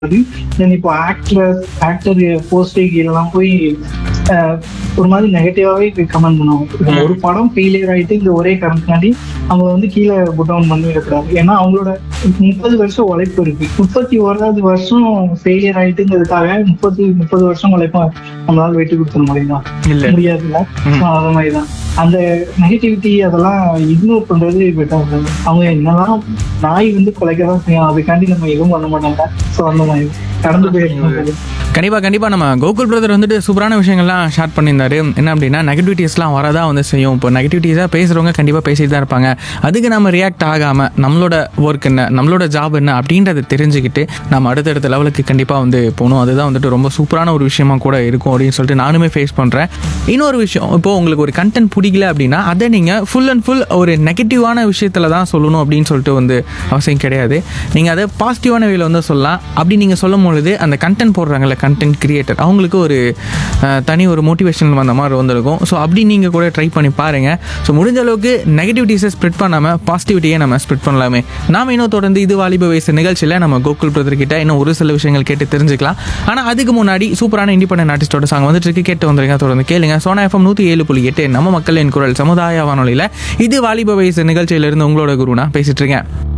தென் இப்போ actor actor posting இதெல்லாம் போய் அஹ், ஒரு மாதிரி நெகட்டிவாவே கமெண்ட் பண்ணுவாங்க இப்போ ஒரு படம் ஃபெயிலியர் ஆயிட்டு இந்த ஒரே காரணத்துக்காண்டி அவங்க வந்து கீழே புட் டவுன் பண்ணி விடக்கூடாது ஏன்னா அவங்களோட முப்பது வருஷம் உழைப்பு இருக்கு முப்பத்தி ஓராவது வருஷம் ஃபெயிலியர் ஆயிட்டுங்கிறதுக்காக முப்பத்தி முப்பது வருஷம் உழைப்போம் நம்மளால வெட்டி கொடுத்துட முடியுமா இல்ல முடியாதுல்ல ம். So, அது மாதிரிதான் அந்த நெகட்டிவிட்டி அதெல்லாம் இக்னோர் பண்றது பெட்டர் அவங்க என்னதான் நாய் வந்து குலைக்க தான் செய்யும் அதுக்காண்டி நம்ம எதுவும் பண்ண மாட்டாங்க ஸோ அந்த மாதிரி கடந்து போயிருக்கோம் கண்டிப்பா கண்டிப்பா நம்ம கோகுல் பிரதர் வந்துட்டு சூப்பரான விஷயங்கள்லாம் ஷேர் பண்ணியிருந்தாரு என்ன அப்படின்னா நெகட்டிவிட்டிஸ்லாம் வரதான் வந்து செய்யும் இப்போ நெகட்டிவிட்டிஸாக பேசுறவங்க கண்டிப்பாக பேசிட்டு தான் இருப்பாங்க அதுக்கு நம்ம ரியாக்ட் ஆகாம நம்மளோட ஒர்க் என்ன நம்மளோட ஜாப் என்ன அப்படின்றத தெரிஞ்சுக்கிட்டு நம்ம அடுத்தடுத்த லெவலுக்கு கண்டிப்பாக வந்து போகணும் அதுதான் வந்துட்டு ரொம்ப சூப்பரான ஒரு விஷயமா கூட இருக்கும் அப்படின்னு சொல்லிட்டு நானுமே ஃபேஸ் பண்ணுறேன் இன்னொரு விஷயம் இப்போ உங்களுக்கு ஒரு கண்டென்ட் பிடிக்கல அப்படின்னா அதை நீங்கள் ஃபுல் அண்ட் ஃபுல் ஒரு நெகட்டிவான விஷயத்தில் தான் சொல்லணும் அப்படின்னு சொல்லிட்டு வந்து அவசியம் கிடையாது நீங்கள் அதை பாசிட்டிவான வேல வந்து சொல்லலாம் அப்படி நீங்கள் சொல்லும் பொழுது அந்த கண்டென்ட் போடுறாங்கல்ல கண்டென்ட் கிரியேட்டர் அவங்களுக்கு ஒரு அஹ், தனி ஒரு மோட்டிவேஷன் வந்த மாதிரி வந்திருக்கும் ஸோ அப்படி நீங்கள் கூட ட்ரை பண்ணி பாருங்கள் ஸோ முடிஞ்ச அளவுக்கு நெகட்டிவிட்டிஸை ஸ்ப்ரெட் பண்ணாமல் பாசிட்டிவிட்டியை நம்ம ஸ்ப்ரெட் பண்ணலாமே நாம இன்னும் தொடர்ந்து இது வாலிப வயசு நிகழ்ச்சியில் நம்ம கோகுல் பிரதர் கிட்ட இன்னும் ஒரு சில விஷயங்கள் கேட்டு தெரிஞ்சுக்கலாம் ஆனால் அதுக்கு முன்னாடி சூப்பரான இண்டிபெண்டன்ட் ஆர்டிஸ்டோட சாங் வந்துட்டு இருக்கு கேட்டு வந்துருங்க தொடர்ந்து கேளுங்க சோனா எஃப்எம் நூற்றி ஏழு புள்ளி எட்டு நம்ம மக்களின் குரல் சமுதாய வானொலியில் இது வாலிப வயசு நிகழ்ச்சியிலிருந்து உங்களோட குருனா பேசிட்டு இருக்கேன்